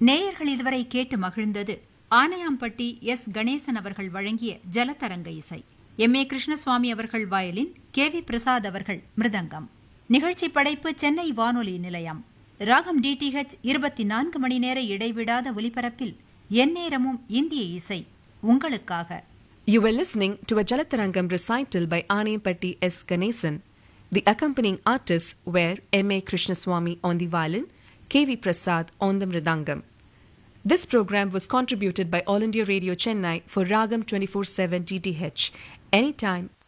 நேயர்கள் இதுவரை கேட்டு மகிழ்ந்தது ஆனையாம்பட்டி எஸ் கணேசன் அவர்கள் வழங்கிய ஜலதரங்க இசை எம் ஏ கிருஷ்ணசுவாமி அவர்கள் வயலின் கே வி பிரசாத் அவர்கள் மிருதங்கம் நிகழ்ச்சி படைப்பு சென்னை வானொலி நிலையம் ராகம் டிடிஹெச் இருபத்தி நான்கு மணி நேர இடைவிடாத ஒலிபரப்பில் எந்நேரமும் இந்திய இசை உங்களுக்காக You were listening to a Jalatarangam recital by Anepatti S. Ganesan. The accompanying artists were M.A. Krishnaswamy on the violin, K.V. Prasad on the mridangam. This program was contributed by All India Radio Chennai for Ragam 24-7 DTH, anytime,